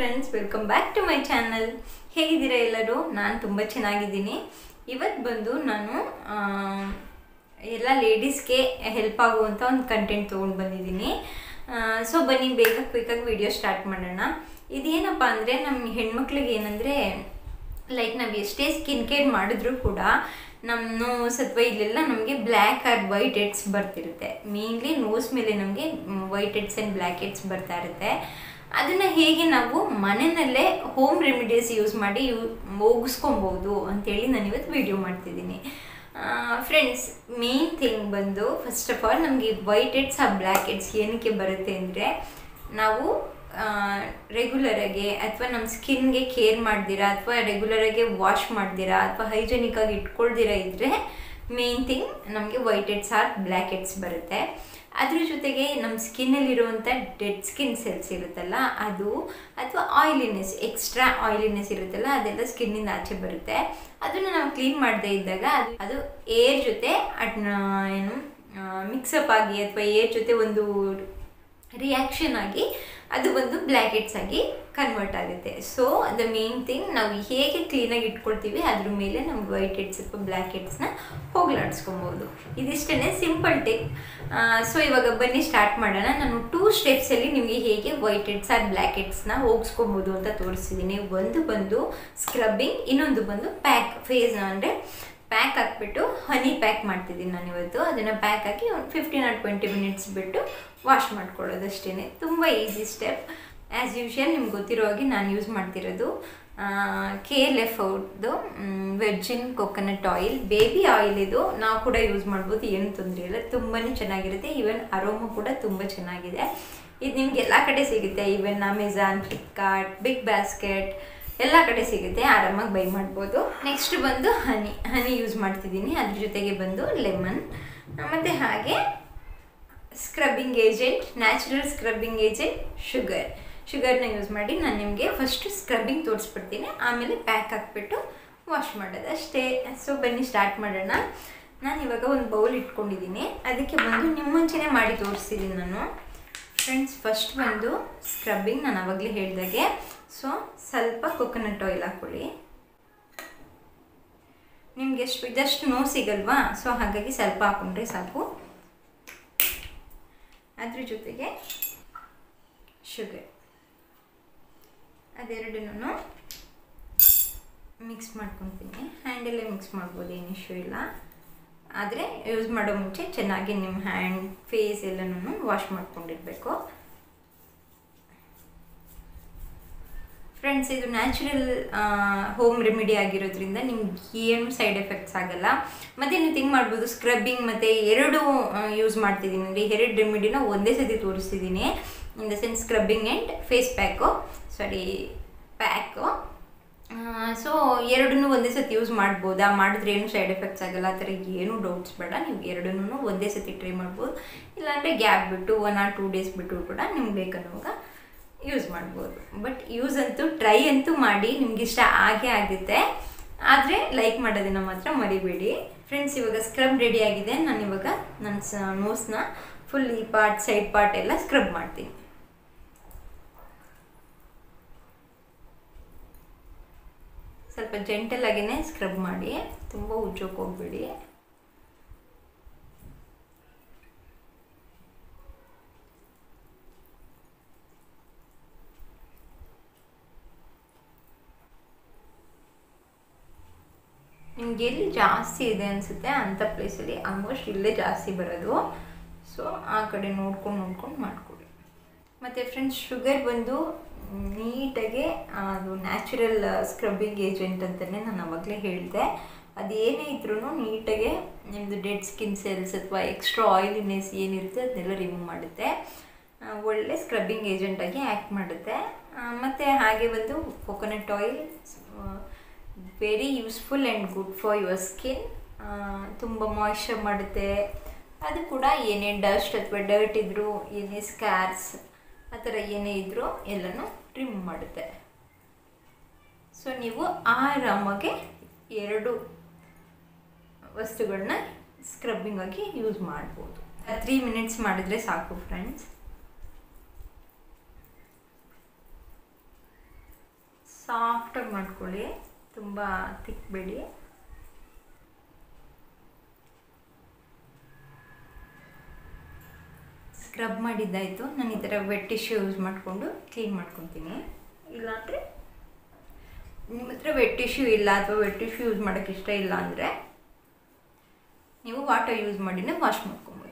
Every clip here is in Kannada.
friends welcome back to my channel ಹೇಗಿದ್ದೀರಾ ಎಲ್ಲರೂ ನಾನು ತುಂಬ ಚೆನ್ನಾಗಿದ್ದೀನಿ ಇವತ್ತು ಬಂದು ನಾನು ಆ, ಎಲ್ಲ ಲೇಡೀಸ್ಗೆ ಹೆಲ್ಪ್ ಆಗುವಂಥ ಒಂದು ಕಂಟೆಂಟ್ ತೊಗೊಂಡು ಬಂದಿದ್ದೀನಿ ಸೊ ಬನ್ನಿ ಬೇಗ ಕ್ವಿಕ್ಕಾಗಿ ವಿಡಿಯೋ ಸ್ಟಾರ್ಟ್ ಮಾಡೋಣ ಇದೇನಪ್ಪ ಅಂದರೆ ನಮ್ಮ ಹೆಣ್ಮಕ್ಳಿಗೆ ಏನಂದರೆ ಲೈಕ್ ನಾವು ಎಷ್ಟೇ ಸ್ಕಿನ್ ಕೇರ್ ಮಾಡಿದ್ರೂ ಕೂಡ ನಮ್ಮ ನೋಸ್ ಅಥವಾ ಇಲ್ಲೆಲ್ಲ ನಮಗೆ ಬ್ಲ್ಯಾಕ್ ಆರ್ ವೈಟ್ ಹೆಡ್ಸ್ ಬರ್ತಿರುತ್ತೆ ಮೇನ್ಲಿ ನೋಸ್ ಮೇಲೆ ನಮಗೆ white heads and black heads ಬರ್ತಾ ಇರುತ್ತೆ ಅದನ್ನು ಹೇಗೆ ನಾವು ಮನೆಯಲ್ಲೇ ಹೋಮ್ ರೆಮಿಡೀಸ್ ಯೂಸ್ ಮಾಡಿ ಯೂ ಹೋಗಿಸ್ಕೊಬೋದು ಅಂತೇಳಿ ನಾನು ಇವತ್ತು ವಿಡಿಯೋ ಮಾಡ್ತಿದ್ದೀನಿ ಫ್ರೆಂಡ್ಸ್ ಮೇನ್ ಥಿಂಗ್ ಬಂದು ಫಸ್ಟ್ ಆಫ್ ಆಲ್ ನಮಗೆ ವೈಟ್ ಹೆಡ್ಸ್ ಆ ಬ್ಲ್ಯಾಕ್ ಹೆಡ್ಸ್ ಏನಕ್ಕೆ ಬರುತ್ತೆ ಅಂದರೆ ನಾವು ರೆಗ್ಯುಲರಾಗಿ ಅಥವಾ ನಮ್ಮ ಸ್ಕಿನ್ಗೆ ಕೇರ್ ಮಾಡ್ದಿರಾ ಅಥವಾ ರೆಗ್ಯುಲರಾಗಿ ವಾಶ್ ಮಾಡ್ದಿರಾ ಅಥವಾ ಹೈಜೆನಿಕ್ಕಾಗಿ ಇಟ್ಕೊಳ್ದಿರಾ ಇದ್ದರೆ ಮೇನ್ ಥಿಂಗ್ ನಮಗೆ white heads or black heads ಬರುತ್ತೆ ಅದ್ರ ಜೊತೆಗೆ ನಮ್ಮ ಸ್ಕಿನ್ನಲ್ಲಿರುವಂಥ ಡೆಡ್ ಸ್ಕಿನ್ ಸೆಲ್ಸ್ ಇರುತ್ತಲ್ಲ ಅದು ಅಥವಾ ಆಯಿಲಿನೆಸ್ ಎಕ್ಸ್ಟ್ರಾ ಆಯಿಲಿನೆಸ್ ಇರುತ್ತಲ್ಲ ಅದೆಲ್ಲ ಸ್ಕಿನ್ನಿಂದ ಆಚೆ ಬರುತ್ತೆ ಅದನ್ನು ನಾವು ಕ್ಲೀನ್ ಮಾಡದೇ ಇದ್ದಾಗ ಅದು ಅದು ಏರ್ ಜೊತೆ ಅದನ್ನ ಏನು ಮಿಕ್ಸಪ್ ಆಗಿ ಅಥವಾ ಏರ್ ಜೊತೆ ಒಂದು ರಿಯಾಕ್ಷನ್ ಆಗಿ ಅದು ಒಂದು ಬ್ಲ್ಯಾಕ್ ಹೆಡ್ಸ್ ಆಗಿ ಕನ್ವರ್ಟ್ ಆಗುತ್ತೆ ಸೊ ದ ಮೇನ್ ಥಿಂಗ್ ನಾವು ಹೇಗೆ ಕ್ಲೀನಾಗಿ ಇಟ್ಕೊಳ್ತೀವಿ ಅದ್ರ ಮೇಲೆ ನಮ್ಮ ವೈಟ್ ಹೆಡ್ಸ್ ಅಥವಾ ಬ್ಲ್ಯಾಕ್ ಹೆಡ್ಸ್ನ ಹೋಗ್ಲಾಡಿಸ್ಕೊಬೋದು ಇದಿಷ್ಟೇ ಸಿಂಪಲ್ ಟಿಪ್ ಸೊ ಇವಾಗ ಬನ್ನಿ ಸ್ಟಾರ್ಟ್ ಮಾಡೋಣ ನಾನು ಟೂ ಸ್ಟೆಪ್ಸಲ್ಲಿ ನಿಮಗೆ ಹೇಗೆ ವೈಟ್ ಹೆಡ್ಸ್ ಆರ್ ಬ್ಲ್ಯಾಕ್ ಹೆಡ್ಸ್ನ ಹೋಗಿಸ್ಕೊಬೋದು ಅಂತ ತೋರಿಸ್ತಿದ್ದೀನಿ ಒಂದು ಬಂದು ಸ್ಕ್ರಬ್ಬಿಂಗ್ ಇನ್ನೊಂದು ಬಂದು ಪ್ಯಾಕ್ ಫೇಸ್ ಅಂದರೆ ಪ್ಯಾಕ್ ಹಾಕ್ಬಿಟ್ಟು ಹನಿ ಪ್ಯಾಕ್ ಮಾಡ್ತಿದ್ದೀನಿ ನಾನು ಇವತ್ತು ಅದನ್ನು ಪ್ಯಾಕ್ ಹಾಕಿ ಒಂದು ಫಿಫ್ಟೀನ್ ಆರ್ ಟ್ವೆಂಟಿ ಮಿನಿಟ್ಸ್ ಬಿಟ್ಟು ವಾಶ್ ಮಾಡ್ಕೊಳ್ಳೋದು ಅಷ್ಟೇ ತುಂಬ ಈಸಿ ಸ್ಟೆಪ್ ಆ್ಯಸ್ ಯೂಶ್ವಲ್ ನಿಮ್ಗೆ ಗೊತ್ತಿರೋ ಹಾಗೆ ನಾನು ಯೂಸ್ ಮಾಡ್ತಿರೋದು ಕೆ ಎಲ್ ಎಫ್ ಅವ್ರದ್ದು virgin coconut oil baby oil ಇದು ನಾವು ಕೂಡ ಯೂಸ್ ಮಾಡ್ಬೋದು ಏನು ತೊಂದರೆ ಇಲ್ಲ ತುಂಬಾ ಚೆನ್ನಾಗಿರುತ್ತೆ ಈವನ್ ಅರೋಮ ಕೂಡ ತುಂಬ ಚೆನ್ನಾಗಿದೆ ಇದು ನಿಮ್ಗೆ ಎಲ್ಲ ಕಡೆ ಸಿಗುತ್ತೆ even Amazon Flipkart big basket ಎಲ್ಲ ಕಡೆ ಸಿಗುತ್ತೆ ಆರಾಮಾಗಿ ಬೈ ಮಾಡ್ಬೋದು ನೆಕ್ಸ್ಟ್ ಬಂದು ಹನಿ ಹನಿ ಯೂಸ್ ಮಾಡ್ತಿದ್ದೀನಿ ಅದ್ರ ಜೊತೆಗೆ ಬಂದು ಲೆಮನ್ ಮತ್ತು ಹಾಗೆ scrubbing agent natural scrubbing agent sugar ಶುಗರ್ನ ಯೂಸ್ ಮಾಡಿ ನಾನು ನಿಮಗೆ ಫಸ್ಟು ಸ್ಕ್ರಬ್ಬಿಂಗ್ ತೋರಿಸ್ಬಿಡ್ತೀನಿ ಆಮೇಲೆ ಪ್ಯಾಕ್ ಹಾಕ್ಬಿಟ್ಟು ವಾಶ್ ಮಾಡೋದು ಅಷ್ಟೇ ಸೊ ಬನ್ನಿ ಸ್ಟಾರ್ಟ್ ಮಾಡೋಣ ನಾನು ಇವಾಗ ಒಂದು ಬೌಲ್ ಇಟ್ಕೊಂಡಿದ್ದೀನಿ ಅದಕ್ಕೆ ಬಂದು ನಿಮ್ಮ ಮುಂಚೆನೇ ಮಾಡಿ ತೋರಿಸ್ತಿದ್ದೀನಿ ನಾನು ಫ್ರೆಂಡ್ಸ್ ಫಸ್ಟ್ ಬಂದು ಸ್ಕ್ರಬ್ಬಿಂಗ್ ನಾನು ಆವಾಗಲೇ ಹೇಳಿದಾಗೆ ಸೊ ಸ್ವಲ್ಪ ಕೊಕೊನಟ್ ಆಯಿಲ್ ಹಾಕ್ಕೊಳ್ಳಿ ನಿಮ್ಗೆ ಎಷ್ಟು ಇದಷ್ಟು ನೋ ಸಿಗಲ್ವಾ ಸೊ ಹಾಗಾಗಿ ಸ್ವಲ್ಪ ಹಾಕೊಂಡ್ರೆ ಸಾಕು ಅದ್ರ ಜೊತೆಗೆ ಶುಗರ್ ಅದೆರಡನ್ನೂ ಮಿಕ್ಸ್ ಮಾಡ್ಕೊತೀನಿ ಹ್ಯಾಂಡಲ್ಲೇ ಮಿಕ್ಸ್ ಮಾಡ್ಬೋದು ಏನು ಇಶ್ಯೂ ಇಲ್ಲ ಆದರೆ ಯೂಸ್ ಮಾಡೋ ಮುಂಚೆ ಚೆನ್ನಾಗಿ ನಿಮ್ಮ ಹ್ಯಾಂಡ್ ಫೇಸ್ ಎಲ್ಲನೂ ವಾಶ್ ಮಾಡ್ಕೊಂಡಿರಬೇಕು ಫ್ರೆಂಡ್ಸ್ ಇದು ನ್ಯಾಚುರಲ್ ಹೋಮ್ ರೆಮಿಡಿ ಆಗಿರೋದ್ರಿಂದ ನಿಮ್ಗೆ ಏನು ಸೈಡ್ ಎಫೆಕ್ಟ್ಸ್ ಆಗಲ್ಲ ಮತ್ತು ನೀವು ಥಿಂಕ್ ಮಾಡ್ಬೋದು ಸ್ಕ್ರಬ್ಬಿಂಗ್ ಮತ್ತು ಎರಡು ಯೂಸ್ ಮಾಡ್ತಿದ್ದೀನಿ ಅಂದರೆ ಎರಡು ರೆಮಿಡಿನ ಒಂದೇ ಸತಿ ತೋರಿಸ್ತಿದ್ದೀನಿ in the sense scrubbing and face pack sorry pack so ಎರಡನ್ನೂ ಒಂದೇ ಸತಿ ಯೂಸ್ ಮಾಡ್ಬೋದಾ ಮಾಡಿದ್ರೆ ಏನು ಸೈಡ್ ಎಫೆಕ್ಟ್ಸ್ ಆಗಲ್ಲ ಆ ಥರ ಏನೂ ಡೌಟ್ಸ್ ಬೇಡ ನೀವು ಎರಡನ್ನೂ ಒಂದೇ ಸತಿ ಟ್ರೈ ಮಾಡ್ಬೋದು ಇಲ್ಲಾಂದರೆ ಗ್ಯಾಪ್ ಬಿಟ್ಟು ಒನ್ ಆರ್ ಟೂ ಡೇಸ್ ಬಿಟ್ಟು ಕೂಡ ನಿಮ್ಗೆ ಬೇಕನ್ನುವಾಗ ಯೂಸ್ ಮಾಡ್ಬೋದು ಬಟ್ ಯೂಸ್ ಅಂತೂ ಟ್ರೈ ಅಂತೂ ಮಾಡಿ ನಿಮ್ಗೆ ಇಷ್ಟ ಆಗೇ ಆಗುತ್ತೆ ಆದರೆ ಲೈಕ್ ಮಾಡೋದನ್ನು ಮಾತ್ರ ಮರಿಬೇಡಿ ಫ್ರೆಂಡ್ಸ್ ಇವಾಗ ಸ್ಕ್ರಬ್ ರೆಡಿ ಆಗಿದೆ ನಾನು ಇವಾಗ ನನ್ನ ಸ ನೋಸ್ನ ಫುಲ್ ಈ ಪಾರ್ಟ್ ಸೈಡ್ ಪಾರ್ಟ್ ಎಲ್ಲ ಸ್ಕ್ರಬ್ ಮಾಡ್ತೀನಿ ಸ್ವಲ್ಪ ಜೆಂಟಲ್ ಆಗಿನೇ ಸ್ಕ್ರಬ್ ಮಾಡಿ ತುಂಬ ಉಜ್ಜೋಕೆ ಹೋಗ್ಬೇಡಿ ನಿಮ್ಗೆ ಎಲ್ಲಿ ಜಾಸ್ತಿ ಇದೆ ಅನಿಸುತ್ತೆ ಅಂಥ ಪ್ಲೇಸಲ್ಲಿ ಆಲ್ಮೋಸ್ಟ್ ಇಲ್ಲೇ ಜಾಸ್ತಿ ಬರೋದು ಸೊ ಆ ಕಡೆ ನೋಡ್ಕೊಂಡು ನೋಡ್ಕೊಂಡು ಮಾಡ್ಕೊಡಿ ಮತ್ತು ಫ್ರೆಂಡ್ಸ್ ಶುಗರ್ ಬಂದು ನೀಟಾಗಿ ಅದು ನ್ಯಾಚುರಲ್ ಸ್ಕ್ರಬ್ಬಿಂಗ್ ಏಜೆಂಟ್ ಅಂತಲೇ ನಾನು ಅವಾಗಲೇ ಹೇಳಿದೆ ಅದೇನೇ ಇದ್ರೂ ನೀಟಾಗಿ ನಿಮ್ಮದು ಡೆಡ್ ಸ್ಕಿನ್ ಸೆಲ್ಸ್ ಅಥವಾ ಎಕ್ಸ್ಟ್ರಾ ಆಯಿಲಿನೆಸ್ ಏನಿರುತ್ತೆ ಅದನ್ನೆಲ್ಲ ರಿಮೂವ್ ಮಾಡುತ್ತೆ ಒಳ್ಳೆ ಸ್ಕ್ರಬ್ಬಿಂಗ್ ಏಜೆಂಟಾಗಿ ಆ್ಯಕ್ಟ್ ಮಾಡುತ್ತೆ ಮತ್ತು ಹಾಗೆ ಬಂದು coconut oil very useful and good for your skin ತುಂಬ ಮಾಯ್ಶ್ಚರ್ ಮಾಡುತ್ತೆ ಅದು ಕೂಡ ಏನೇ ಡಸ್ಟ್ ಅಥವಾ ಡರ್ಟ್ ಇದ್ದರೂ ಏನೇ ಸ್ಕ್ಯಾರ್ಸ್ ಆ ಥರ ಏನೇ ಇದ್ದರೂ ಎಲ್ಲನೂ ರಿಮೂವ್ ಮಾಡುತ್ತೆ ಸೊ ನೀವು ಆರಾಮಾಗೆ ಎರಡು ವಸ್ತುಗಳನ್ನ ಸ್ಕ್ರಬ್ಬಿಂಗ್ ಆಗಿ ಯೂಸ್ ಮಾಡ್ಬೋದು ತ್ರೀ ಮಿನಿಟ್ಸ್ ಮಾಡಿದರೆ ಸಾಕು ಫ್ರೆಂಡ್ಸ್ ಸಾಫ್ಟಾಗಿ ಮಾಡ್ಕೊಳ್ಳಿ ತುಂಬ ತಿಕ್ಕಬೇಡಿ ಸ್ಕ್ರಬ್ ಮಾಡಿದ್ದಾಯಿತು ನಾನು ಈ ಥರ ವೆಟ್ ಟಿಶ್ಯೂ ಯೂಸ್ ಮಾಡಿಕೊಂಡು ಕ್ಲೀನ್ ಮಾಡ್ಕೊತೀನಿ ಇಲ್ಲಾಂದರೆ ನಿಮ್ಮ ಹತ್ರ ವೆಟ್ ಟಿಶ್ಯೂ ಇಲ್ಲ ಅಥವಾ ವೆಟ್ ಟಿಶ್ಯೂ ಯೂಸ್ ಮಾಡೋಕ್ಕೆ ಇಷ್ಟ ಇಲ್ಲ ಅಂದರೆ ನೀವು ವಾಟರ್ ಯೂಸ್ ಮಾಡಿನೇ ವಾಶ್ ಮಾಡ್ಕೊಬೋದು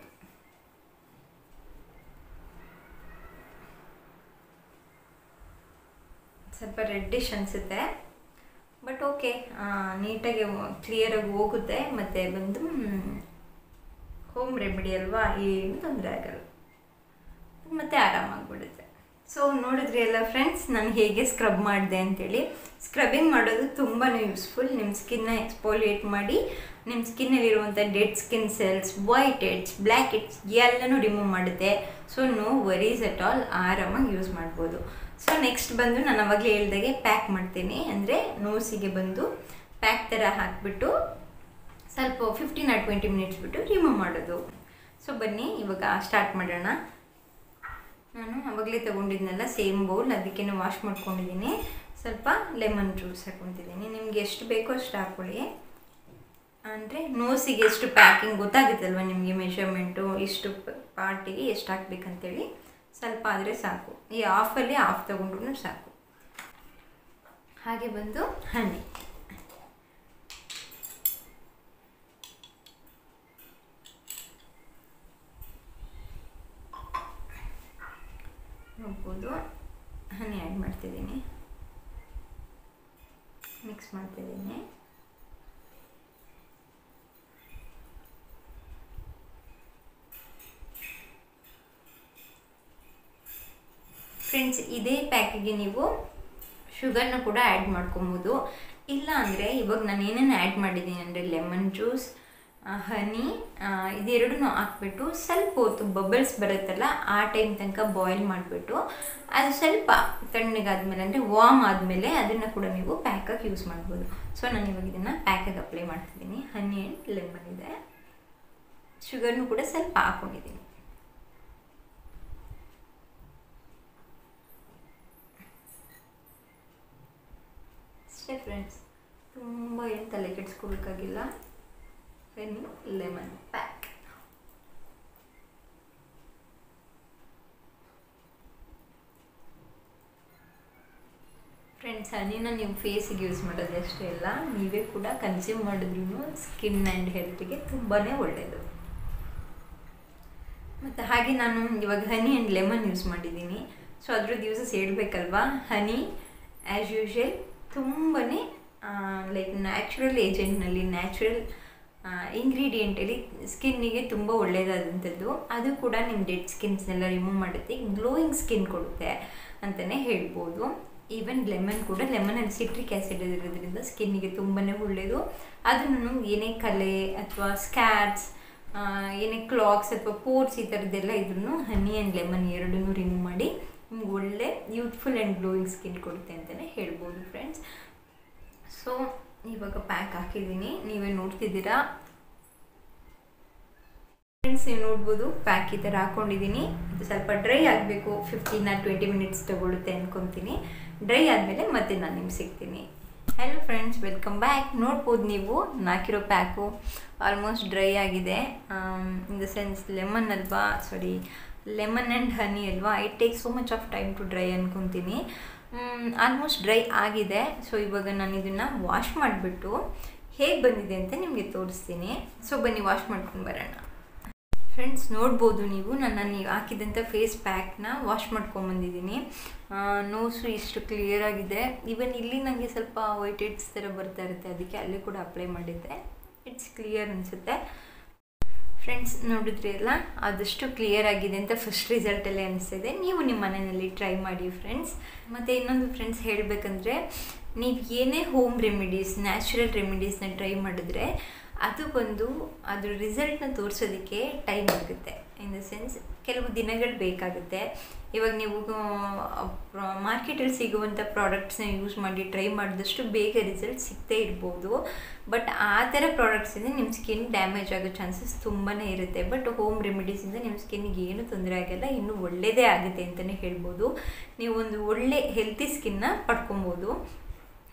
ಸ್ವಲ್ಪ ರೆಡ್ಡಿಶ್ ಅನಿಸುತ್ತೆ ಬಟ್ ಓಕೆ ನೀಟಾಗಿ ಕ್ಲಿಯರಾಗಿ ಹೋಗುತ್ತೆ ಮತ್ತು ಬಂದು ಹೋಮ್ ರೆಮಿಡಿ ಅಲ್ವಾ ಏನು ತೊಂದರೆ ಆಗಲ್ಲ ಮತ್ತು ಆರಾಮಾಗ್ಬಿಡುತ್ತೆ ಸೊ ನೋಡಿದ್ರಿ ಎಲ್ಲ ಫ್ರೆಂಡ್ಸ್ ನಾನು ಹೇಗೆ ಸ್ಕ್ರಬ್ ಮಾಡಿದೆ ಅಂತೇಳಿ ಸ್ಕ್ರಬ್ಬಿಂಗ್ ಮಾಡೋದು ತುಂಬಾ ಯೂಸ್ಫುಲ್ ನಿಮ್ಮ ಸ್ಕಿನ್ನ ಎಕ್ಸ್ಪೋಲಿಯೇಟ್ ಮಾಡಿ ನಿಮ್ಮ ಸ್ಕಿನ್ನಲ್ಲಿರುವಂಥ dead skin cells white heads black heads ಎಲ್ಲನೂ ರಿಮೂವ್ ಮಾಡುತ್ತೆ so no worries at all ಆರಾಮಾಗಿ ಯೂಸ್ ಮಾಡ್ಬೋದು ಸೊ ನೆಕ್ಸ್ಟ್ ಬಂದು ನಾನು ಅವಾಗಲೇ ಹೇಳ್ದಾಗೆ ಪ್ಯಾಕ್ ಮಾಡ್ತೀನಿ ಅಂದರೆ ನೋಸಿಗೆ ಬಂದು ಪ್ಯಾಕ್ ಥರ ಹಾಕಿಬಿಟ್ಟು ಸ್ವಲ್ಪ ಫಿಫ್ಟೀನ್ ಆರ್ ಟ್ವೆಂಟಿ ಮಿನಿಟ್ಸ್ ಬಿಟ್ಟು ರಿಮೂವ್ ಮಾಡೋದು ಸೊ ಬನ್ನಿ ಇವಾಗ ಸ್ಟಾರ್ಟ್ ಮಾಡೋಣ ನಾನು ಅವಾಗಲೇ ತೊಗೊಂಡಿದ್ನಲ್ಲ ಸೇಮ್ ಬೌಲ್ ಅದಕ್ಕೆ ವಾಶ್ ಮಾಡ್ಕೊಂಡಿದ್ದೀನಿ ಸ್ವಲ್ಪ ಲೆಮನ್ ಜ್ಯೂಸ್ ಹಾಕ್ಕೊತಿದ್ದೀನಿ ನಿಮ್ಗೆ ಎಷ್ಟು ಬೇಕೋ ಅಷ್ಟು ಹಾಕ್ಕೊಳ್ಳಿ ಅಂದರೆ ನೋಸಿಗೆ ಎಷ್ಟು ಪ್ಯಾಕಿಂಗ್ ಗೊತ್ತಾಗುತ್ತಲ್ವ ನಿಮಗೆ ಮೆಷರ್ಮೆಂಟು ಇಷ್ಟು ಪಾರ್ಟಿಗೆ ಎಷ್ಟು ಹಾಕ್ಬೇಕಂತೇಳಿ ಸ್ವಲ್ಪ ಆದರೆ ಸಾಕು ಈ ಆಫಲ್ಲಿ ಆಫ್ ತೊಗೊಂಡ್ರು ಸಾಕು ಹಾಗೆ ಬಂದು ಹನಿ ನೋಡ್ಬೋದು ಹನಿ ಆ್ಯಡ್ ಮಾಡ್ತಿದ್ದೀನಿ ಮಿಕ್ಸ್ ಮಾಡ್ತಿದ್ದೀನಿ ಫ್ರೆಂಡ್ಸ್ ಇದೇ ಪ್ಯಾಕಿಗೆ ನೀವು ಶುಗರ್ನ ಕೂಡ ಆ್ಯಡ್ ಮಾಡ್ಕೊಬೋದು ಇಲ್ಲ ಅಂದರೆ ಇವಾಗ ನಾನು ಏನೇನು ಆ್ಯಡ್ ಮಾಡಿದ್ದೀನಿ ಅಂದರೆ ಲೆಮನ್ ಜ್ಯೂಸ್ ಹನಿ ಇದೆರಡೂ ಹಾಕ್ಬಿಟ್ಟು ಸ್ವಲ್ಪ ಹೊತ್ತು ಬಬಲ್ಸ್ ಬರುತ್ತಲ್ಲ ಆ ಟೈಮ್ ತನಕ ಬಾಯ್ಲ್ ಮಾಡಿಬಿಟ್ಟು ಅದು ಸ್ವಲ್ಪ ತಣ್ಣಗಾದ್ಮೇಲೆ ಅಂದರೆ ವಾಮ್ ಆದಮೇಲೆ ಅದನ್ನು ಕೂಡ ನೀವು ಪ್ಯಾಕಾಗಿ ಯೂಸ್ ಮಾಡ್ಬೋದು ಸೊ ನಾನು ಇವಾಗ ಇದನ್ನು ಪ್ಯಾಕಾಗಿ ಅಪ್ಲೈ ಮಾಡ್ತಿದ್ದೀನಿ ಹನಿ ಆ್ಯಂಡ್ ಲೆಮನ್ ಇದೆ ಶುಗರ್ನು ಕೂಡ ಸ್ವಲ್ಪ ಹಾಕ್ಕೊಂಡಿದ್ದೀನಿ ಅಷ್ಟೇ ಫ್ರೆಂಡ್ಸ್ ತುಂಬ ಏನು ತಲೆ ಕೆಡಿಸ್ಕೋಬೇಕಾಗಿಲ್ಲ ಹನಿ ಲೆಮನ್ ಪ್ಯಾಕ್ ಫ್ರೆಂಡ್ಸ್ ಹನಿನ ನೀವು ಫೇಸಿಗೆ ಯೂಸ್ ಮಾಡೋದು ಅಷ್ಟೇ ಇಲ್ಲ ನೀವೇ ಕೂಡ ಕನ್ಸ್ಯೂಮ್ ಮಾಡಿದ್ರೂ ಸ್ಕಿನ್ ಆ್ಯಂಡ್ ಹೆಲ್ತ್ಗೆ ತುಂಬಾ ಒಳ್ಳೆಯದು ಮತ್ತು ಹಾಗೆ ನಾನು ಇವಾಗ ಹನಿ ಆ್ಯಂಡ್ ಲೆಮನ್ ಯೂಸ್ ಮಾಡಿದ್ದೀನಿ ಸೊ ಅದ್ರದ್ದು ಯೂಸಸ್ ಹೇಳ್ಬೇಕಲ್ವಾ ಹನಿ ಆ್ಯಸ್ ಯೂಶ್ವಲ್ ತುಂಬಾ ಲೈಕ್ ನ್ಯಾಚುರಲ್ ಏಜೆಂಟ್ನಲ್ಲಿ ನ್ಯಾಚುರಲ್ ಇಂಗ್ರೀಡಿಯೆಂಟಲ್ಲಿ ಸ್ಕಿನ್ನಿಗೆ ತುಂಬ ಒಳ್ಳೆಯದಾದಂಥದ್ದು ಅದು ಕೂಡ ನಿಮ್ಮ ಡೆಡ್ ಸ್ಕಿನ್ಸ್ನೆಲ್ಲ ರಿಮೂವ್ ಮಾಡುತ್ತೆ ಗ್ಲೋಯಿಂಗ್ ಸ್ಕಿನ್ ಕೊಡುತ್ತೆ ಅಂತಲೇ ಹೇಳ್ಬೋದು ಈವನ್ ಲೆಮನ್ ಕೂಡ ಲೆಮನಲ್ಲಿ ಸಿಟ್ರಿಕ್ ಆ್ಯಸಿಡ್ ಇರೋದ್ರಿಂದ ಸ್ಕಿನ್ನಿಗೆ ತುಂಬಾ ಒಳ್ಳೆಯದು ಅದನ್ನು ಏನೇ ಕಲೆ ಅಥವಾ ಸ್ಕ್ಯಾಟ್ಸ್ ಏನೇ ಕ್ಲಾಕ್ಸ್ ಅಥವಾ ಪೋರ್ಸ್ ಈ ಥರದ್ದೆಲ್ಲ ಇದ್ರೂ ಹನಿ ಆ್ಯಂಡ್ ಲೆಮನ್ ಎರಡನ್ನೂ ರಿಮೂವ್ ಮಾಡಿ ನಿಮ್ಗೆ ಒಳ್ಳೆ ಯೂತ್ಫುಲ್ ಆ್ಯಂಡ್ ಗ್ಲೋಯಿಂಗ್ ಸ್ಕಿನ್ ಕೊಡುತ್ತೆ ಅಂತಲೇ ಹೇಳ್ಬೋದು ಫ್ರೆಂಡ್ಸ್ ಸೊ ಇವಾಗ ಪ್ಯಾಕ್ ಹಾಕಿದ್ದೀನಿ ನೀವೇ ನೋಡ್ತಿದ್ದೀರಾ ಫ್ರೆಂಡ್ಸ್ ನೀವು ನೋಡ್ಬೋದು ಪ್ಯಾಕ್ ಈ ಥರ ಹಾಕ್ಕೊಂಡಿದ್ದೀನಿ ಇದು ಸ್ವಲ್ಪ ಡ್ರೈ ಆಗಬೇಕು ಫಿಫ್ಟೀನ್ ಆರ್ ಟ್ವೆಂಟಿ ಮಿನಿಟ್ಸ್ ತೊಗೊಳುತ್ತೆ ಅಂದ್ಕೊತೀನಿ ಡ್ರೈ ಆದಮೇಲೆ ಮತ್ತೆ ನಾನು ನಿಮ್ಗೆ ಸಿಗ್ತೀನಿ ಹಲೋ ಫ್ರೆಂಡ್ಸ್ ವೆಲ್ಕಮ್ ಬ್ಯಾಕ್ ನೋಡ್ಬೋದು ನೀವು ನಾಕಿರೋ ಪ್ಯಾಕು ಆಲ್ಮೋಸ್ಟ್ ಡ್ರೈ ಆಗಿದೆ ಇನ್ ದ ಸೆನ್ಸ್ ಲೆಮನ್ ಅಲ್ವಾ ಸಾರಿ ಲೆಮನ್ ಆ್ಯಂಡ್ ಹನಿ ಅಲ್ವಾ it take so much of time to dry ಅಂದ್ಕೊತೀನಿ ಆಲ್ಮೋಸ್ಟ್ ಡ್ರೈ ಆಗಿದೆ ಸೊ ಇವಾಗ ನಾನು ಇದನ್ನು ವಾಶ್ ಮಾಡಿಬಿಟ್ಟು ಹೇಗೆ ಬಂದಿದೆ ಅಂತ ನಿಮಗೆ ತೋರಿಸ್ತೀನಿ ಸೊ ಬನ್ನಿ ವಾಶ್ ಮಾಡ್ಕೊಂಡು ಬರೋಣ ಫ್ರೆಂಡ್ಸ್ ನೋಡ್ಬೋದು ನೀವು ನಾನು ನೀವು ಹಾಕಿದಂಥ ಫೇಸ್ ಪ್ಯಾಕ್ನ ವಾಶ್ ಮಾಡ್ಕೊಂಬಂದಿದ್ದೀನಿ ನೋಸು ಇಷ್ಟು ಕ್ಲಿಯರ್ ಆಗಿದೆ ಈವನ್ ಇಲ್ಲಿ ನನಗೆ ಸ್ವಲ್ಪ ವೈಟ್ ಹೆಡ್ಸ್ ಥರ ಬರ್ತಾ ಇರುತ್ತೆ ಅದಕ್ಕೆ ಅಲ್ಲಿ ಕೂಡ ಅಪ್ಲೈ ಮಾಡಿದ್ದೆ ಇಟ್ಸ್ ಕ್ಲಿಯರ್ ಅನಿಸುತ್ತೆ ಫ್ರೆಂಡ್ಸ್ ನೋಡಿದ್ರಿ ಅಲ್ಲ ಆದಷ್ಟು ಕ್ಲಿಯರ್ ಆಗಿದೆ ಅಂತ ಫಸ್ಟ್ ರಿಸಲ್ಟಲ್ಲೇ ಅನಿಸ್ತಿದೆ ನೀವು ನಿಮ್ಮ ಮನೆಯಲ್ಲಿ ಟ್ರೈ ಮಾಡಿ ಫ್ರೆಂಡ್ಸ್ ಮತ್ತು ಇನ್ನೊಂದು ಫ್ರೆಂಡ್ಸ್ ಹೇಳಬೇಕಂದ್ರೆ ನೀವು ಏನೇ ಹೋಮ್ ರೆಮಿಡೀಸ್ ನ್ಯಾಚುರಲ್ ರೆಮಿಡೀಸ್ನ ಟ್ರೈ ಮಾಡಿದ್ರೆ ಅದು ಬಂದು ಅದ್ರ ರಿಸಲ್ಟ್ನ ತೋರಿಸೋದಕ್ಕೆ ಟೈಮ್ ಆಗುತ್ತೆ ಇನ್ ದ ಸೆನ್ಸ್ ಕೆಲವು ದಿನಗಳು ಬೇಕಾಗುತ್ತೆ ಇವಾಗ ನೀವು ಮಾರ್ಕೆಟಲ್ಲಿ ಸಿಗುವಂಥ ಪ್ರಾಡಕ್ಟ್ಸ್ನ ಯೂಸ್ ಮಾಡಿ ಟ್ರೈ ಮಾಡಿದಷ್ಟು ಬೇಗ ರಿಸಲ್ಟ್ ಸಿಗ್ತೇ ಇರ್ಬೋದು ಬಟ್ ಆ ಥರ ಪ್ರಾಡಕ್ಟ್ಸಿಂದ ನಿಮ್ಮ ಸ್ಕಿನ್ ಡ್ಯಾಮೇಜ್ ಆಗೋ ಚಾನ್ಸಸ್ ತುಂಬಾ ಇರುತ್ತೆ ಬಟ್ ಹೋಮ್ ರೆಮಿಡೀಸಿಂದ ನಿಮ್ಮ ಸ್ಕಿನ್ನಿಗೆ ಏನು ತೊಂದರೆ ಆಗಲ್ಲ ಇನ್ನೂ ಒಳ್ಳೆಯದೇ ಆಗುತ್ತೆ ಅಂತಲೇ ಹೇಳ್ಬೋದು ನೀವು ಒಂದು ಒಳ್ಳೆ ಹೆಲ್ತಿ ಸ್ಕಿನ್ನ ಪಡ್ಕೊಬೋದು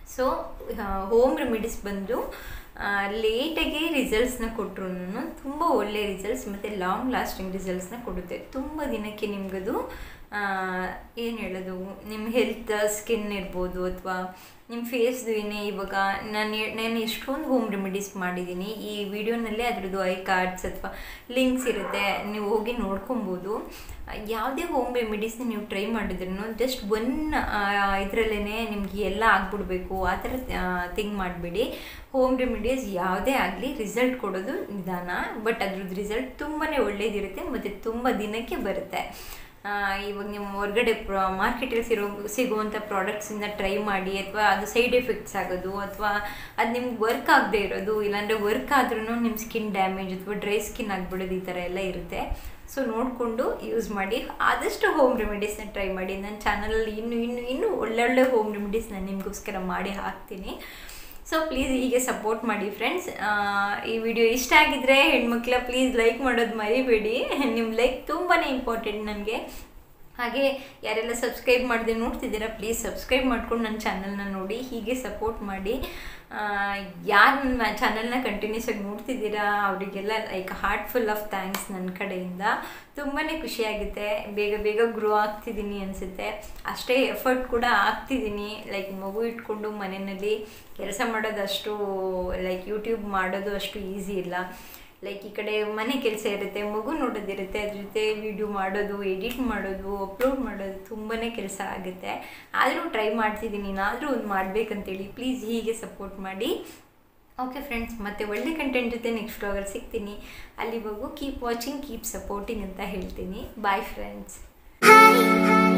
ಸೊ ಹೋಮ್ ರೆಮಿಡೀಸ್ ಬಂದು ಲೇಟಾಗಿ ರಿಸಲ್ಟ್ಸ್ನ ಕೊಟ್ಟರು ತುಂಬ ಒಳ್ಳೆ ರಿಸಲ್ಟ್ಸ್ ಮತ್ತು ಲಾಂಗ್ ಲಾಸ್ಟಿಂಗ್ ರಿಸಲ್ಟ್ಸ್ನ ಕೊಡುತ್ತೆ ತುಂಬ ದಿನಕ್ಕೆ ನಿಮಗದು ಏನು ಹೇಳೋದು ನಿಮ್ಮ ಹೆಲ್ತ್ ಸ್ಕಿನ್ ಇರ್ಬೋದು ಅಥವಾ ನಿಮ್ಮ ಫೇಸ್ದು ಏನೇ ಇವಾಗ ನಾನು ನಾನು ಎಷ್ಟೊಂದು ಹೋಮ್ ರೆಮಿಡೀಸ್ ಮಾಡಿದ್ದೀನಿ ಈ ವಿಡಿಯೋನಲ್ಲೇ ಅದರದ್ದು ಐ ಕಾರ್ಡ್ಸ್ ಅಥವಾ ಲಿಂಕ್ಸ್ ಇರುತ್ತೆ ನೀವು ಹೋಗಿ ನೋಡ್ಕೊಬೋದು ಯಾವುದೇ ಹೋಮ್ ರೆಮಿಡೀಸ್ನ ನೀವು ಟ್ರೈ ಮಾಡಿದ್ರು ಜಸ್ಟ್ ಒನ್ ಇದರಲ್ಲೇ ನಿಮ್ಗೆ ಎಲ್ಲ ಆಗ್ಬಿಡ್ಬೇಕು ಆ ಥರ ಥಿಂಕ್ ಮಾಡಬೇಡಿ ಹೋಮ್ ರೆಮಿಡೀಸ್ ಯಾವುದೇ ಆಗಲಿ ರಿಸಲ್ಟ್ ಕೊಡೋದು ನಿಧಾನ ಬಟ್ ಅದ್ರದ್ದು ರಿಸಲ್ಟ್ ತುಂಬಾ ಒಳ್ಳೇದಿರುತ್ತೆ ಮತ್ತು ತುಂಬ ದಿನಕ್ಕೆ ಬರುತ್ತೆ ಇವಾಗ ನೀವು ಹೊರಗಡೆ ಪ್ರ ಮಾರ್ಕೆಟಲ್ಲಿ ಸಿರೋ ಸಿಗುವಂಥ ಪ್ರಾಡಕ್ಟ್ಸಿಂದ ಟ್ರೈ ಮಾಡಿ ಅಥವಾ ಅದು ಸೈಡ್ ಎಫೆಕ್ಟ್ಸ್ ಆಗೋದು ಅಥವಾ ಅದು ನಿಮ್ಗೆ ವರ್ಕ್ ಆಗದೆ ಇರೋದು ಇಲ್ಲಾಂದರೆ ವರ್ಕ್ ಆದ್ರೂ ನಿಮ್ಮ ಸ್ಕಿನ್ ಡ್ಯಾಮೇಜ್ ಅಥವಾ ಡ್ರೈ ಸ್ಕಿನ್ ಆಗಿಬಿಡೋದು ಈ ಥರ ಎಲ್ಲ ಇರುತ್ತೆ ಸೊ ನೋಡಿಕೊಂಡು ಯೂಸ್ ಮಾಡಿ ಆದಷ್ಟು ಹೋಮ್ ರೆಮಿಡೀಸ್ನ ಟ್ರೈ ಮಾಡಿ ನನ್ನ ಚಾನಲಲ್ಲಿ ಇನ್ನೂ ಇನ್ನೂ ಇನ್ನೂ ಒಳ್ಳೊಳ್ಳೆ ಹೋಮ್ ರೆಮಿಡೀಸ್ ನಾನು ನಿಮಗೋಸ್ಕರ ಮಾಡಿ ಹಾಕ್ತೀನಿ ಸೊ ಪ್ಲೀಸ್ ಹೀಗೆ ಸಪೋರ್ಟ್ ಮಾಡಿ ಫ್ರೆಂಡ್ಸ್ ಈ ವಿಡಿಯೋ ಇಷ್ಟ ಆಗಿದ್ರೆ ಹೆಣ್ಮಕ್ಳ ಪ್ಲೀಸ್ ಲೈಕ್ ಮಾಡೋದು ಮರಿಬೇಡಿ ನಿಮ್ಮ ಲೈಕ್ ತುಂಬಾ ಇಂಪಾರ್ಟೆಂಟ್ ನನಗೆ ಹಾಗೆ ಯಾರೆಲ್ಲ ಸಬ್ಸ್ಕ್ರೈಬ್ ಮಾಡದೆ ನೋಡ್ತಿದ್ದೀರಾ ಪ್ಲೀಸ್ ಸಬ್ಸ್ಕ್ರೈಬ್ ಮಾಡ್ಕೊಂಡು ನನ್ನ ಚಾನಲ್ನ ನೋಡಿ ಹೀಗೆ ಸಪೋರ್ಟ್ ಮಾಡಿ ಯಾರು ನನ್ನ ಚಾನಲ್ನ ಕಂಟಿನ್ಯೂಸ್ ಆಗಿ ನೋಡ್ತಿದ್ದೀರಾ ಅವರಿಗೆಲ್ಲ like heart full of thanks ನನ್ನ ಕಡೆಯಿಂದ ತುಂಬಾ ಖುಷಿಯಾಗುತ್ತೆ ಬೇಗ ಬೇಗ ಗ್ರೋ ಆಗ್ತಿದ್ದೀನಿ ಅನಿಸುತ್ತೆ ಅಷ್ಟೇ ಎಫರ್ಟ್ ಕೂಡ ಆಗ್ತಿದ್ದೀನಿ ಲೈಕ್ ಮಗು ಇಟ್ಕೊಂಡು ಮನೆಯಲ್ಲಿ ಕೆಲಸ ಮಾಡೋದು ಅಷ್ಟು ಲೈಕ್ ಯೂಟ್ಯೂಬ್ ಮಾಡೋದು ಅಷ್ಟು ಈಸಿ ಇಲ್ಲ ಲೈಕ್ ಈ ಕಡೆ ಮನೆ ಕೆಲಸ ಇರುತ್ತೆ ಮಗು ನೋಡೋದಿರುತ್ತೆ ಅದ್ರ ಜೊತೆ ವಿಡಿಯೋ ಮಾಡೋದು ಎಡಿಟ್ ಮಾಡೋದು ಅಪ್ಲೋಡ್ ಮಾಡೋದು ತುಂಬಾ ಕೆಲಸ ಆಗುತ್ತೆ ಆದರೂ ಟ್ರೈ ಮಾಡ್ತಿದ್ದೀನಿ ಏನಾದರೂ ಒಂದು ಮಾಡಬೇಕಂತೇಳಿ ಪ್ಲೀಸ್ ಹೀಗೆ ಸಪೋರ್ಟ್ ಮಾಡಿ ಓಕೆ ಫ್ರೆಂಡ್ಸ್ ಮತ್ತೆ ಒಳ್ಳೆ ಕಂಟೆಂಟ್ ಜೊತೆ ನೆಕ್ಸ್ಟ್ ವ್ಲಾಗಲ್ಲಿ ಸಿಗ್ತೀನಿ ಅಲ್ಲಿವರೆಗೂ ಕೀಪ್ ವಾಚಿಂಗ್ ಕೀಪ್ ಸಪೋರ್ಟಿಂಗ್ ಅಂತ ಹೇಳ್ತೀನಿ ಬಾಯ್ ಫ್ರೆಂಡ್ಸ್